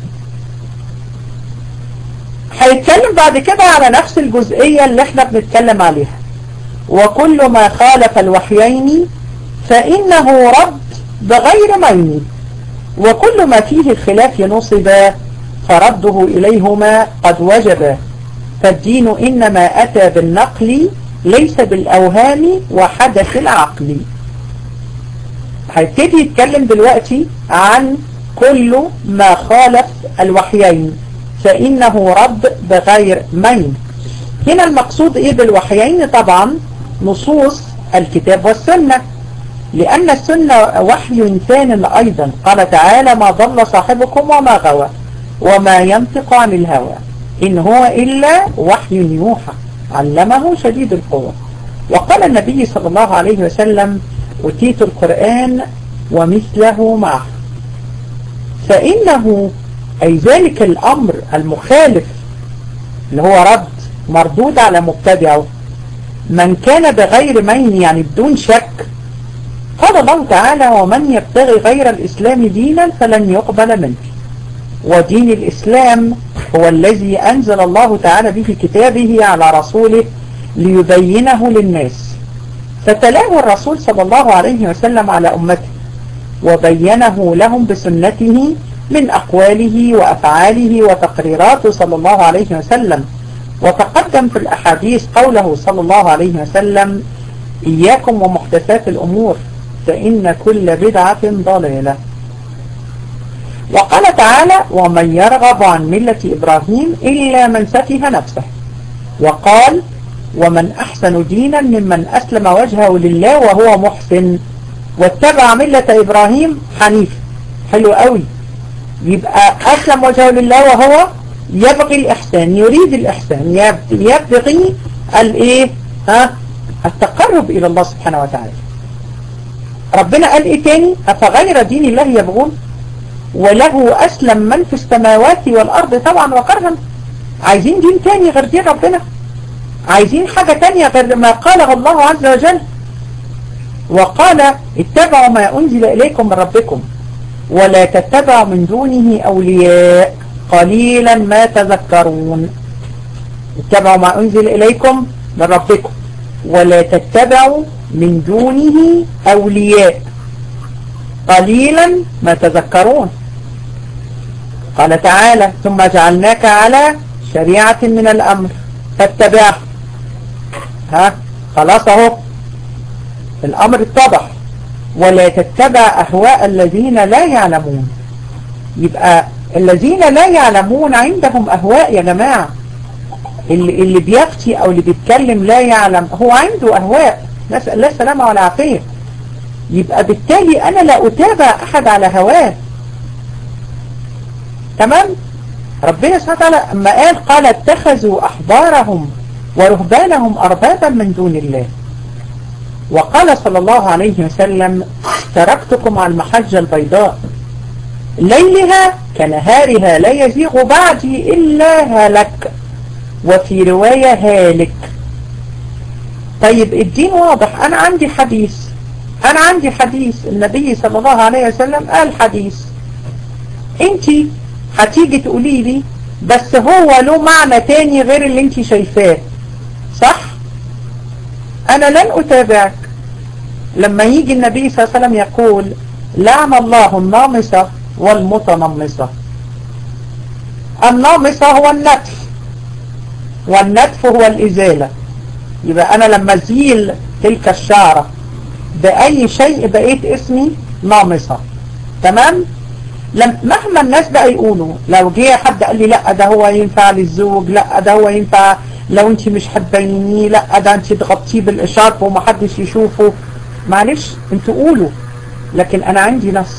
[SPEAKER 1] هيتكلم بعد كده على نفس الجزئية اللي احنا بنتكلم عليها وكل ما خالف الوحيين فإنه رد بغير مين وكل ما فيه الخلاف نصب فرده إليهما قد وجب فالدين إنما أتى بالنقل ليس بالأوهام وحدث العقل هيبتدي يتكلم دلوقتي عن كل ما خالف الوحيين فإنه رد بغير مين هنا المقصود إيه بالوحيين طبعا نصوص الكتاب والسنة لأن السنة وحي ثان أيضا قال تعالى ما ضل صاحبكم وما غوى وما ينطق عن الهوى إن هو إلا وحي يوحى علمه شديد القوة وقال النبي صلى الله عليه وسلم أتيت القرآن ومثله معه فإنه أي ذلك الأمر المخالف اللي هو رد مردود على مبتدعه من كان بغير مين يعني بدون شك قال الله تعالى ومن يبتغي غير الإسلام دينا فلن يقبل منه ودين الإسلام هو الذي أنزل الله تعالى به كتابه على رسوله ليبينه للناس فتلاه الرسول صلى الله عليه وسلم على أمته وبينه لهم بسنته من أقواله وأفعاله وتقريراته صلى الله عليه وسلم وتقدم في الأحاديث قوله صلى الله عليه وسلم إياكم ومحدثات الأمور فإن كل بدعة ضلالة وقال تعالى ومن يرغب عن ملة إبراهيم إلا من سفه نفسه وقال ومن أحسن دينا ممن أسلم وجهه لله وهو محسن واتبع ملة إبراهيم حنيف حلو قوي يبقى أسلم وجهه لله وهو يبغي الإحسان يريد الإحسان يبغي الإيه ها التقرب إلى الله سبحانه وتعالى ربنا قال إيه تاني أفغير دين الله يبغون وله أسلم من في السماوات والأرض طبعا وكرها عايزين دين تاني غير دين ربنا عايزين حاجة تانية غير ما قاله الله عز وجل وقال اتبعوا ما أنزل إليكم من ربكم ولا تتبعوا من دونه أولياء قليلا ما تذكرون اتبعوا ما أنزل إليكم من ربكم ولا تتبعوا من دونه أولياء قليلا ما تذكرون قال تعالى ثم جعلناك على شريعة من الأمر فاتبعه ها خلاص اهو الأمر اتضح ولا تتبع أهواء الذين لا يعلمون يبقى الذين لا يعلمون عندهم أهواء يا جماعة اللي, اللي بيفتي أو اللي بيتكلم لا يعلم هو عنده أهواء نسأل الله السلامة والعافية يبقى بالتالي أنا لا أتابع أحد على هواه تمام ربنا سبحانه وتعالى اما قال قال اتخذوا احبارهم ورهبانهم اربابا من دون الله وقال صلى الله عليه وسلم تركتكم على المحجة البيضاء ليلها كنهارها لا يزيغ بعدي إلا هلك وفي رواية هالك طيب الدين واضح أنا عندي حديث أنا عندي حديث النبي صلى الله عليه وسلم قال حديث انت هتيجي تقولي لي بس هو له معنى تاني غير اللي انت شايفاه صح انا لن اتابعك لما يجي النبي صلى الله عليه وسلم يقول لعن الله النامصة والمتنمصة النامصة هو النتف والنتف هو الإزالة يبقى أنا لما أزيل تلك الشعرة بأي شيء بقيت اسمي نامصة تمام لم مهما الناس بقى يقولوا لو جه حد قال لي لا ده هو ينفع للزوج لا ده هو ينفع لو انت مش هتبينيه لا ده انت تغطيه بالاشارب ومحدش يشوفه معلش انتوا قولوا لكن انا عندي نص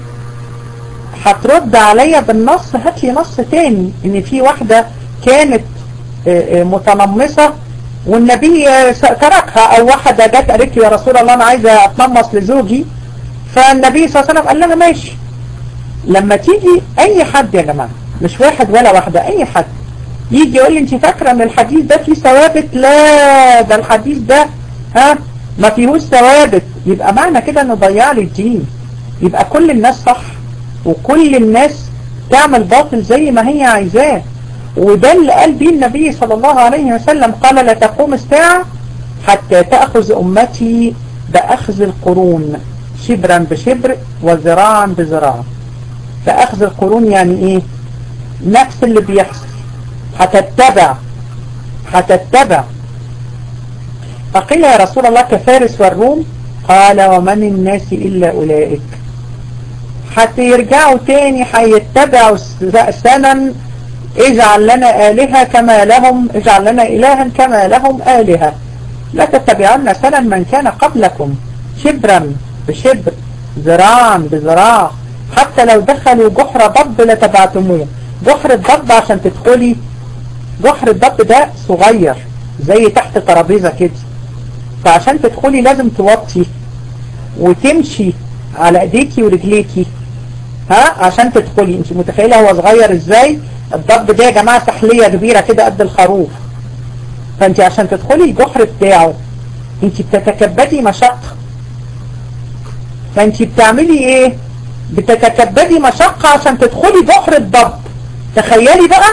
[SPEAKER 1] هترد عليا بالنص هات لي نص تاني ان في واحدة كانت متنمصة والنبي تركها او واحدة جت قالت لي يا رسول الله انا عايزة اتنمص لزوجي فالنبي صلى الله عليه وسلم قال لها ماشي لما تيجي اي حد يا جماعة مش واحد ولا واحدة اي حد يجي يقول لي انت فاكرة ان الحديث ده فيه ثوابت لا ده الحديث ده ها ما فيهوش ثوابت يبقى معنى كده انه ضيع لي الدين يبقى كل الناس صح وكل الناس تعمل باطل زي ما هي عايزاه وده اللي قال بيه النبي صلى الله عليه وسلم قال لا تقوم الساعة حتى تأخذ أمتي بأخذ القرون شبرا بشبر وذراعا بذراع فأخذ القرون يعني ايه نفس اللي بيحصل هتتبع هتتبع فقيل يا رسول الله كفارس والروم قال ومن الناس إلا أولئك هترجعوا تاني هيتبعوا سنا اجعل لنا آلهة كما لهم اجعل لنا إلها كما لهم آلهة لا تتبعون سنا من كان قبلكم شبرا بشبر ذراعا بذراع حتى لو دخلوا جحر ضب لتبعتموه جحر الضب عشان تدخلي جحر الضب ده صغير زي تحت ترابيزة كده فعشان تدخلي لازم توطي وتمشي على ايديكي ورجليكي ها عشان تدخلي انت متخيلة هو صغير ازاي الضب ده يا جماعة سحلية كبيرة كده قد الخروف فانت عشان تدخلي الجحر بتاعه انت بتتكبدي مشقة فانت بتعملي ايه بتتكبدي مشقة عشان تدخلي جحر الضب تخيلي بقى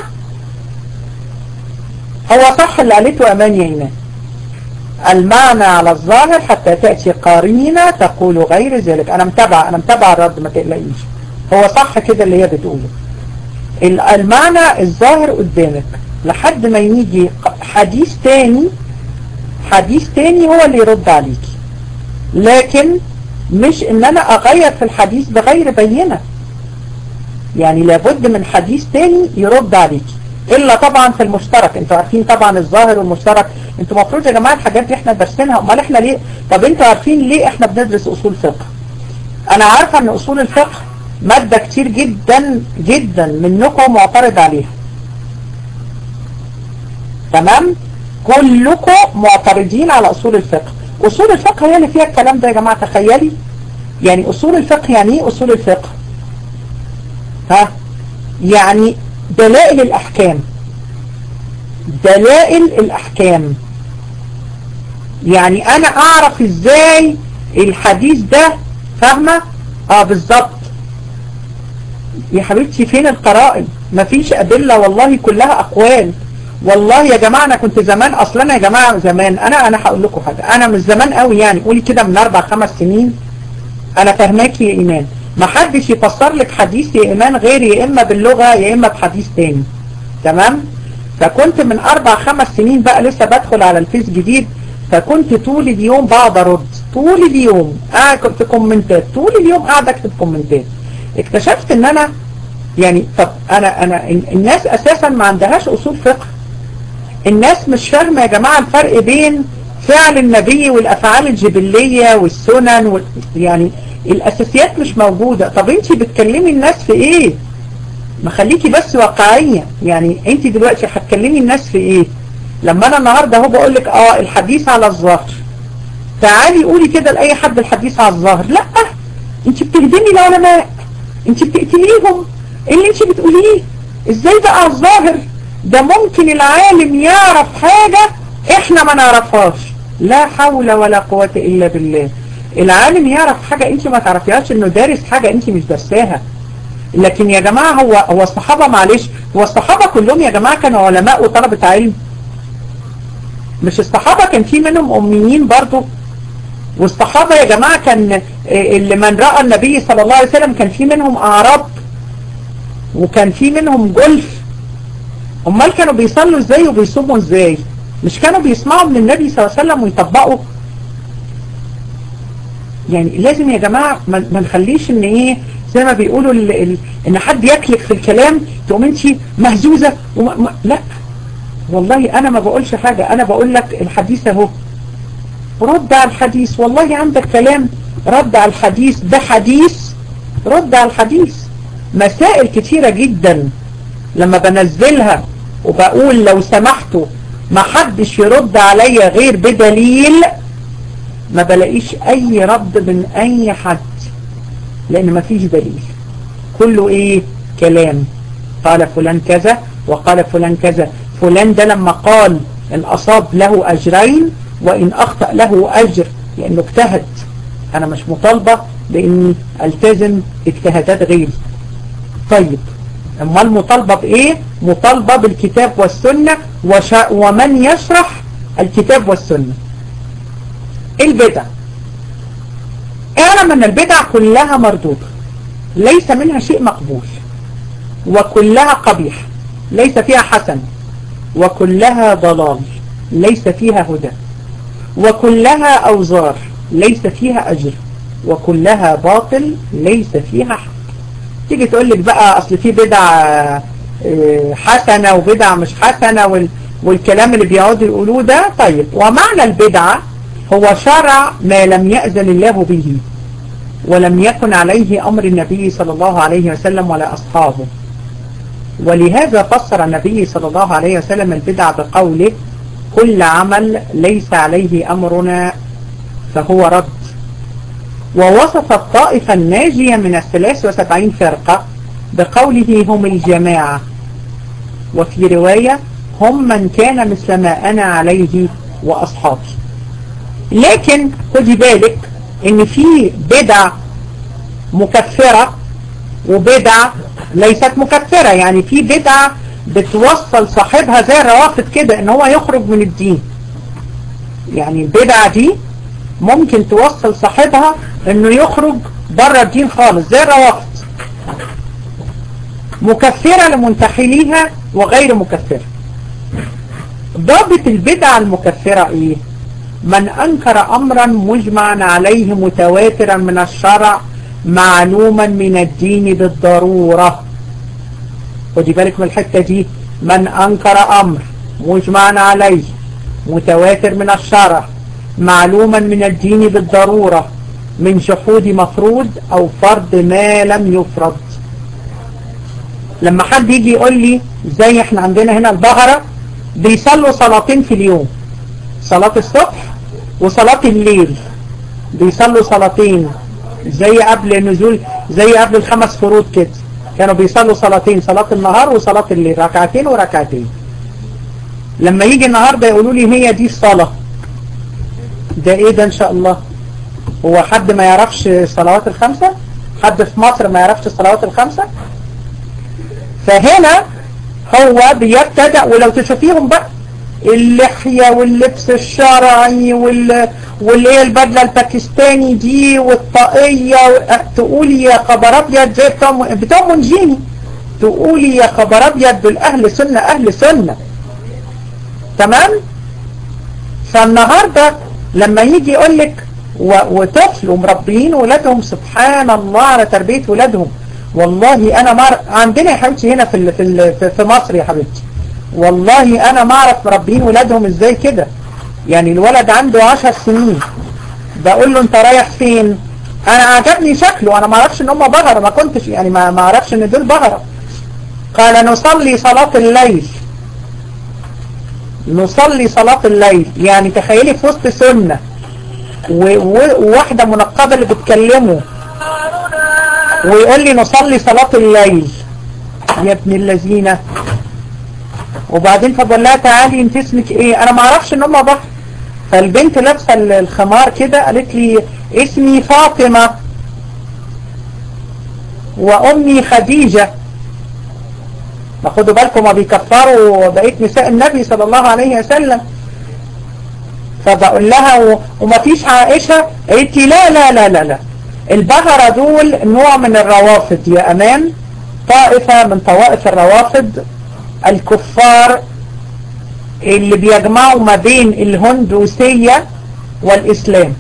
[SPEAKER 1] هو صح اللي قالته امان يا ايمان المعنى على الظاهر حتى تأتي قارينة تقول غير ذلك انا متابعة انا متابعة الرد ما تقلقيش هو صح كده اللي هي بتقوله المعنى الظاهر قدامك لحد ما يجي حديث تاني حديث تاني هو اللي يرد عليكي لكن مش ان انا اغير في الحديث بغير بينة يعني لابد من حديث تاني يرد عليكي الا طبعا في المشترك انتوا عارفين طبعا الظاهر والمشترك انتوا المفروض يا جماعة الحاجات دي احنا درسينها امال احنا ليه طب انتوا عارفين ليه احنا بندرس اصول فقه انا عارفة ان اصول الفقه مادة كتير جدا جدا منكم معترض عليها تمام كلكم معترضين على اصول الفقه اصول الفقه هي اللي فيها الكلام ده يا جماعة تخيلي يعني اصول الفقه يعني ايه اصول الفقه ها يعني دلائل الاحكام دلائل الاحكام يعني انا اعرف ازاي الحديث ده فاهمة اه بالظبط يا حبيبتي فين القرائن مفيش ادلة والله كلها اقوال والله يا جماعة انا كنت زمان اصلا يا جماعة زمان انا انا هقول لكم حاجة انا مش زمان قوي يعني قولي كده من اربع خمس سنين انا فهماكي يا ايمان ما حدش يفسر لك حديث يا ايمان غير يا اما باللغة يا اما بحديث تاني تمام فكنت من اربع خمس سنين بقى لسه بدخل على الفيس جديد فكنت طول اليوم بقعد ارد طول اليوم قاعد كنت كومنتات طول اليوم قاعد اكتب كومنتات اكتشفت ان انا يعني طب انا انا الناس اساسا ما عندهاش اصول فقه الناس مش فاهمة يا جماعة الفرق بين فعل النبي والافعال الجبلية والسنن وال... يعني الاساسيات مش موجودة طب انتي بتكلمي الناس في ايه ما خليكي بس واقعية يعني انت دلوقتي هتكلمي الناس في ايه لما انا النهاردة اهو بقول لك اه الحديث على الظهر تعالي قولي كده لأي حد الحديث على الظهر لا انت بتهدمي العلماء انت بتقتليهم ايه اللي انت بتقوليه ازاي بقى على الظاهر ده ممكن العالم يعرف حاجة احنا ما نعرفهاش لا حول ولا قوة الا بالله العالم يعرف حاجة انت ما تعرفيهاش انه دارس حاجة انت مش درساها لكن يا جماعة هو هو الصحابة معلش هو الصحابة كلهم يا جماعة كانوا علماء وطلبة علم مش الصحابة كان في منهم أميين برضو والصحابة يا جماعة كان اللي من رأى النبي صلى الله عليه وسلم كان في منهم أعراب وكان في منهم جلف امال كانوا بيصلوا ازاي وبيصوموا ازاي مش كانوا بيسمعوا من النبي صلى الله عليه وسلم ويطبقوا يعني لازم يا جماعة ما نخليش ان ايه زي ما بيقولوا ال ال ان حد يكلك في الكلام تقوم انت مهزوزة وما لا والله انا ما بقولش حاجة انا بقول لك الحديث اهو رد على الحديث والله عندك كلام رد على الحديث ده حديث رد على الحديث مسائل كتيرة جدا لما بنزلها وبقول لو سمحتوا ما حدش يرد عليا غير بدليل ما بلاقيش اي رد من اي حد لان ما فيش دليل كله ايه كلام قال فلان كذا وقال فلان كذا فلان ده لما قال ان اصاب له اجرين وان اخطأ له اجر لانه اجتهد انا مش مطالبة باني التزم اجتهادات غيري طيب امال مطالبة بايه مطالبة بالكتاب والسنة وشا ومن يشرح الكتاب والسنة البدع اعلم ان البدع كلها مردودة ليس منها شيء مقبول وكلها قبيح ليس فيها حسن وكلها ضلال ليس فيها هدى وكلها أوزار ليس فيها أجر وكلها باطل ليس فيها حق تيجي تقول لك بقى أصل في بدع حسنة وبدع مش حسنة والكلام اللي بيقعدوا يقولوه ده طيب ومعنى البدعة هو شرع ما لم يأذن الله به ولم يكن عليه أمر النبي صلى الله عليه وسلم ولا أصحابه ولهذا فسر النبي صلى الله عليه وسلم البدع بقوله كل عمل ليس عليه أمرنا فهو رد ووصف الطائفة الناجية من الثلاث وسبعين فرقة بقوله هم الجماعة وفي رواية هم من كان مثل ما أنا عليه وأصحابي لكن خدي بالك ان في بدع مكفرة وبدع ليست مكفرة يعني في بدع بتوصل صاحبها زي الروافد كده ان هو يخرج من الدين يعني البدعة دي ممكن توصل صاحبها انه يخرج بره الدين خالص زي الروافد مكفرة لمنتحليها وغير مكفرة ضابط البدع المكفرة ايه من انكر امرا مجمعا عليه متواترا من الشرع معلوما من الدين بالضرورة ودي بالك من الحتة دي من انكر امر مجمعا عليه متواتر من الشرع معلوما من الدين بالضرورة من شهود مفروض او فرض ما لم يفرض لما حد يجي يقول لي زي احنا عندنا هنا البهرة بيصلوا صلاتين في اليوم صلاة الصبح وصلاة الليل بيصلوا صلاتين زي قبل نزول زي قبل الخمس فروض كده كانوا بيصلوا صلاتين صلاة النهار وصلاة الليل ركعتين وركعتين لما يجي النهاردة يقولوا لي هي دي الصلاة ده ايه ده ان شاء الله هو حد ما يعرفش الصلوات الخمسة حد في مصر ما يعرفش الصلوات الخمسة فهنا هو بيبتدأ ولو تشوفيهم بقى اللحية واللبس الشرعي وال والايه البدلة الباكستاني دي والطاقية تقولي يا خبر ابيض زي بتوع بتوع منجيني تقولي يا خبر ابيض دول اهل سنة اهل سنة تمام فالنهاردة لما يجي يقول لك وطفل ومربيين ولادهم سبحان الله على تربية ولادهم والله انا مر... عندنا يا حبيبتي هنا في ال... في ال... في مصر يا حبيبتي والله انا ما اعرف مربين ولادهم ازاي كده يعني الولد عنده عشر سنين بقول له انت رايح فين انا عجبني شكله انا ما اعرفش ان هم بهرة ما كنتش يعني ما ما اعرفش ان دول بهرة قال نصلي صلاة الليل نصلي صلاة الليل يعني تخيلي في وسط سنة وواحدة منقبة اللي بتكلمه ويقول لي نصلي صلاة الليل يا ابن الذين وبعدين فبقول لها تعالي انت اسمك ايه انا ما اعرفش ان هم بحر فالبنت لابسه الخمار كده قالت لي اسمي فاطمة وامي خديجة ما خدوا بالكم ما بيكفروا بقية نساء النبي صلى الله عليه وسلم فبقول لها وما فيش عائشة قالت لي لا لا لا لا لا البهرة دول نوع من الروافض يا امان طائفة من طوائف الروافض الكفار اللي بيجمعوا ما بين الهندوسية والإسلام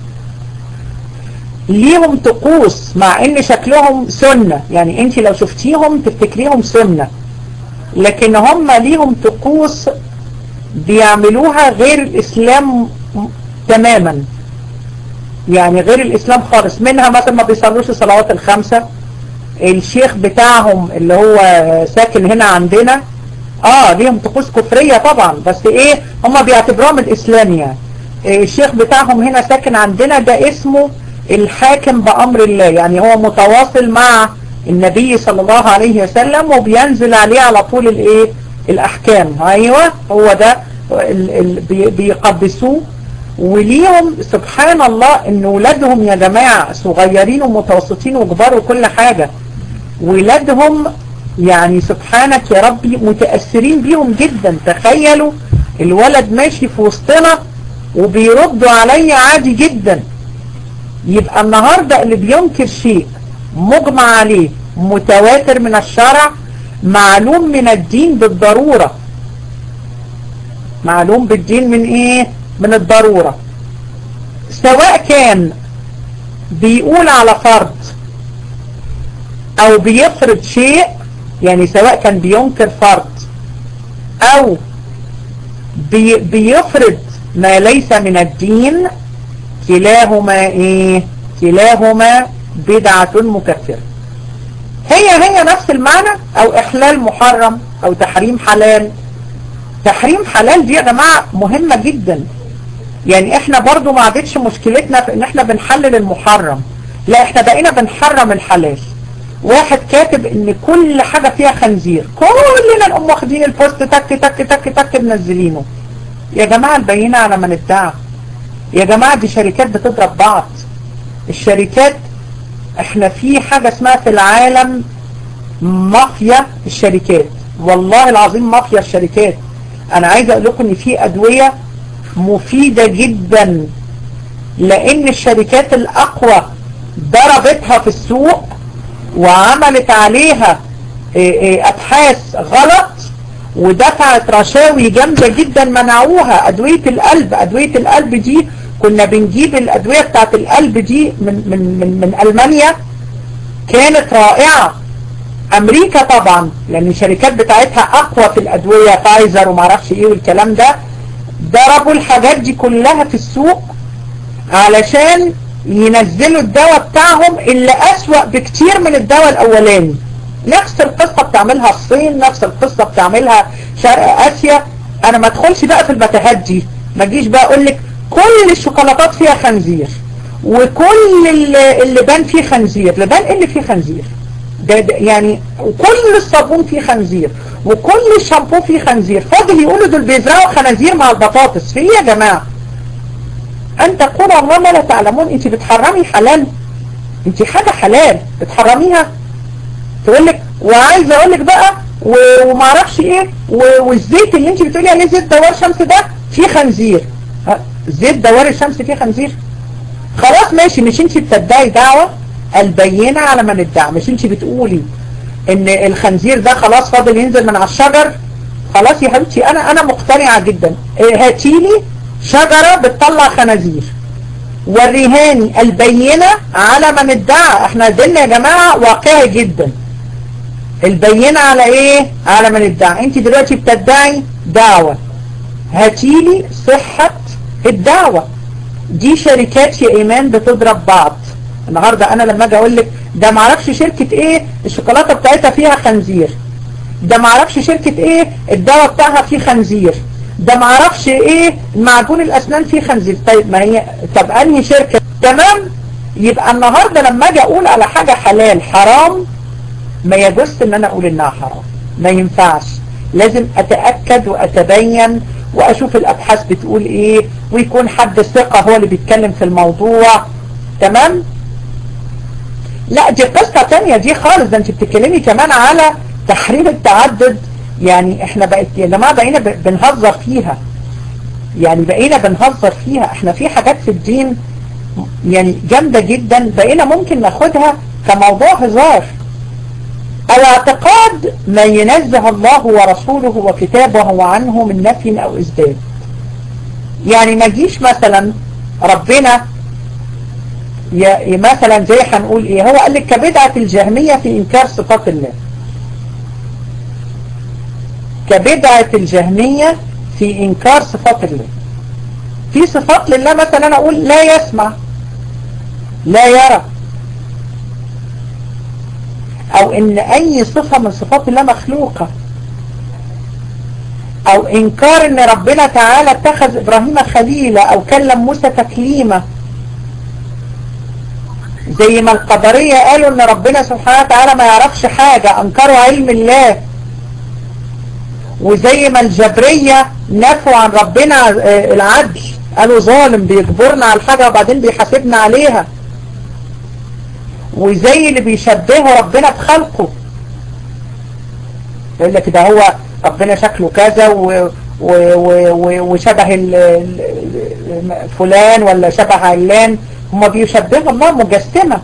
[SPEAKER 1] ليهم طقوس مع ان شكلهم سنة يعني انت لو شفتيهم تفتكريهم سنة لكن هم ليهم طقوس بيعملوها غير الاسلام تماما يعني غير الاسلام خالص منها مثلا ما بيصلوش الصلوات الخمسة الشيخ بتاعهم اللي هو ساكن هنا عندنا اه ليهم طقوس كفرية طبعا بس ايه هم بيعتبروهم الاسلام يعني إيه الشيخ بتاعهم هنا ساكن عندنا ده اسمه الحاكم بأمر الله يعني هو متواصل مع النبي صلى الله عليه وسلم وبينزل عليه على طول الايه الاحكام ايوه هو ده ال ال بيقدسوه وليهم سبحان الله ان ولادهم يا جماعة صغيرين ومتوسطين وكبار وكل حاجة ولادهم يعني سبحانك يا ربي متأثرين بيهم جدا تخيلوا الولد ماشي في وسطنا وبيردوا عليا عادي جدا يبقى النهاردة اللي بينكر شيء مجمع عليه متواتر من الشرع معلوم من الدين بالضرورة معلوم بالدين من ايه من الضرورة سواء كان بيقول على فرض او بيفرض شيء يعني سواء كان بينكر فرض او بي بيفرض ما ليس من الدين كلاهما ايه كلاهما بدعة مكفرة هي هي نفس المعنى او احلال محرم او تحريم حلال تحريم حلال دي يا جماعة مهمة جدا يعني احنا برضو ما عادتش مشكلتنا في ان احنا بنحلل المحرم لا احنا بقينا بنحرم الحلال واحد كاتب ان كل حاجة فيها خنزير كلنا نقوم واخدين البوست تك تك تك تك منزلينه يا جماعة البينة على من ادعى يا جماعة دي شركات بتضرب بعض الشركات احنا في حاجة اسمها في العالم مافيا الشركات والله العظيم مافيا الشركات انا عايز اقول لكم ان في ادوية مفيدة جدا لان الشركات الاقوى ضربتها في السوق وعملت عليها ابحاث غلط ودفعت رشاوي جامدة جدا منعوها ادوية القلب ادوية القلب دي كنا بنجيب الادوية بتاعت القلب دي من, من, من, من المانيا كانت رائعة امريكا طبعا لان الشركات بتاعتها اقوى في الادوية فايزر ومعرفش ايه والكلام ده ضربوا الحاجات دي كلها في السوق علشان ينزلوا الدواء بتاعهم اللي اسوأ بكتير من الدواء الاولاني نفس القصة بتعملها الصين نفس القصة بتعملها شرق اسيا انا ما ادخلش بقى في المتاهات دي ما جيش بقى اقول لك كل الشوكولاتات فيها خنزير وكل اللبان فيه خنزير لبان اللي فيه خنزير ده, ده يعني وكل الصابون فيه خنزير وكل الشامبو فيه خنزير فاضل يقولوا دول بيزرعوا خنازير مع البطاطس في ايه يا جماعة أن تقول الله ما لا تعلمون أنت بتحرمي حلال أنت حاجة حلال بتحرميها تقول لك وعايز أقول لك بقى ومعرفش إيه والزيت اللي أنت بتقولي عليه زيت دوار شمس ده فيه خنزير زيت دوار الشمس فيه خنزير خلاص ماشي مش أنت بتدعي دعوة البينة على من ادعى مش أنت بتقولي ان الخنزير ده خلاص فاضل ينزل من على الشجر خلاص يا حبيبتي انا انا مقتنعة جدا هاتيلي شجرة بتطلع خنازير وريهاني البينة على من ادعى احنا ديننا يا جماعة واقعي جدا البينة على ايه على من ادعى انت دلوقتي بتدعي دعوة هاتيلي صحة الدعوة دي شركات يا ايمان بتضرب بعض النهاردة انا لما اجي اقول لك ده معرفش شركة ايه الشوكولاتة بتاعتها فيها خنزير ده معرفش شركة ايه الدواء بتاعها فيه خنزير ده معرفش ايه معجون الاسنان فيه خنزير طيب ما هي طب انهي شركة تمام يبقى النهاردة لما اجي اقول على حاجة حلال حرام ما يجوز ان انا اقول انها حرام ما ينفعش لازم اتأكد واتبين واشوف الابحاث بتقول ايه ويكون حد ثقة هو اللي بيتكلم في الموضوع تمام لا دي قصة تانية دي خالص ده انت بتتكلمي كمان على تحريم التعدد يعني احنا بقيت يا جماعة بقينا بنهزر فيها يعني بقينا بنهزر فيها احنا في حاجات في الدين يعني جامدة جدا بقينا ممكن ناخدها كموضوع هزار او اعتقاد ما ينزه الله ورسوله وكتابه عنه من نفي او ازداد يعني ما جيش مثلا ربنا مثلا زي هنقول ايه هو قال لك كبدعة الجهمية في انكار صفات الله كبدعة الجهمية في انكار صفات الله في صفات لله مثلا انا اقول لا يسمع لا يرى او ان اي صفة من صفات الله مخلوقة او انكار ان ربنا تعالى اتخذ ابراهيم خليلا او كلم موسى تكليما زي ما القدرية قالوا ان ربنا سبحانه وتعالى ما يعرفش حاجة انكروا علم الله وزي ما الجبرية نفوا عن ربنا العدل قالوا ظالم بيجبرنا على الحاجة وبعدين بيحاسبنا عليها وزي اللي بيشبهوا ربنا بخلقه يقول لك ده هو ربنا شكله كذا و و و وشبه فلان ولا شبه علان هم بيشبهوا الله مجسمة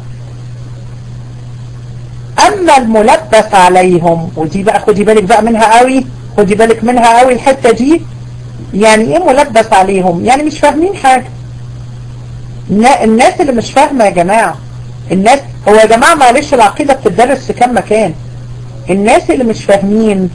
[SPEAKER 1] اما الملبس عليهم ودي بقى خدي بالك بقى منها قوي خدي بالك منها قوي الحتة دي يعني ايه ملبس عليهم يعني مش فاهمين حاجة الناس اللي مش فاهمة يا جماعة الناس هو يا جماعة معلش العقيدة بتدرس في كام مكان الناس اللي مش فاهمين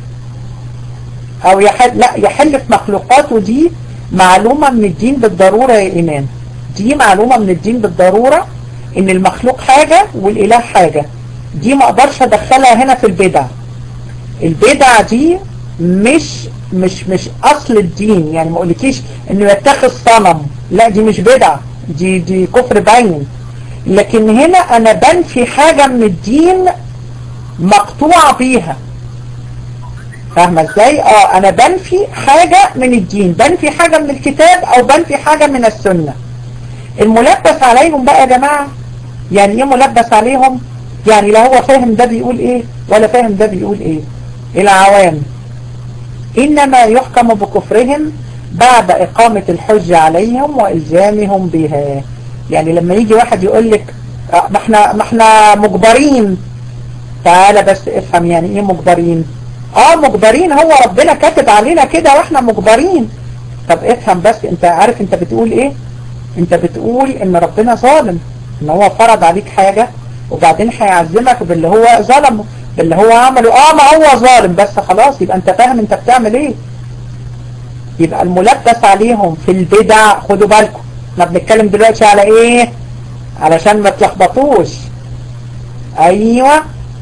[SPEAKER 1] او يحل لا يحل في مخلوقاته دي معلومة من الدين بالضرورة يا ايمان دي معلومة من الدين بالضرورة ان المخلوق حاجة والاله حاجة دي ما اقدرش ادخلها هنا في البدع البدع دي مش مش مش اصل الدين يعني ما اقولكيش انه يتخذ صنم لا دي مش بدع دي دي كفر باين لكن هنا انا بنفي حاجة من الدين مقطوعة بيها فاهمة ازاي اه انا بنفي حاجة من الدين بنفي حاجة من الكتاب او بنفي حاجة من السنة الملبس عليهم بقى يا جماعة يعني ايه ملبس عليهم يعني لا هو فاهم ده بيقول ايه ولا فاهم ده بيقول ايه العوام انما يحكم بكفرهم بعد اقامة الحجة عليهم والزامهم بها يعني لما يجي واحد يقول لك ما احنا ما احنا مجبرين تعالى بس افهم يعني ايه مجبرين اه مجبرين هو ربنا كاتب علينا كده واحنا مجبرين طب افهم بس انت عارف انت بتقول ايه انت بتقول ان ربنا ظالم ان هو فرض عليك حاجة وبعدين هيعزمك باللي هو ظلمه باللي هو عمله اه ما هو ظالم بس خلاص يبقى انت فاهم انت بتعمل ايه يبقى الملبس عليهم في البدع خدوا بالكم احنا بنتكلم دلوقتي على ايه علشان ما تلخبطوش ايوه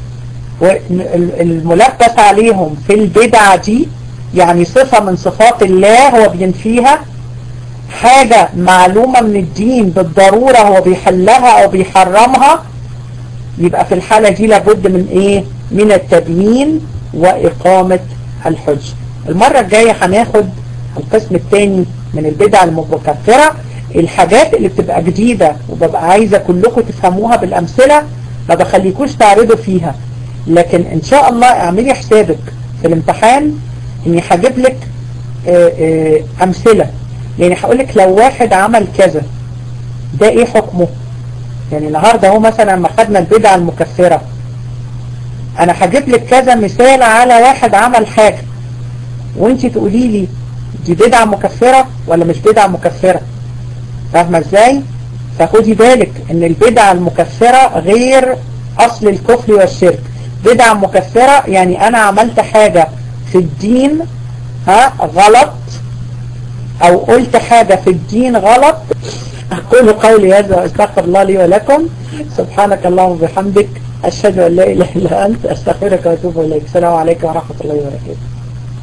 [SPEAKER 1] الملبس عليهم في البدع دي يعني صفة من صفات الله هو بينفيها حاجة معلومة من الدين بالضرورة هو بيحلها او بيحرمها يبقى في الحالة دي لابد من ايه من التبيين واقامة الحج المرة الجاية هناخد القسم الثاني من البدع المكفرة الحاجات اللي بتبقى جديدة وببقى عايزة كلكم تفهموها بالامثلة ما بخليكوش تعرضوا فيها لكن ان شاء الله اعملي حسابك في الامتحان اني هجيب لك اه اه امثلة يعني هقول لك لو واحد عمل كذا ده ايه حكمه يعني النهاردة هو مثلا لما خدنا البدعة المكفرة انا هجيب لك كذا مثال على واحد عمل حاجة وانت تقولي لي دي بدعة مكفرة ولا مش بدعة مكفرة فاهمة ازاي فخدي بالك ان البدعة المكفرة غير اصل الكفر والشرك بدعة مكفرة يعني انا عملت حاجة في الدين ها غلط او قلت حاجة في الدين غلط اقول قولي هذا واستغفر الله لي ولكم سبحانك اللهم وبحمدك أشهد أن لا إله إلا أنت أستغفرك وأتوب إليك السلام عليكم ورحمة الله وبركاته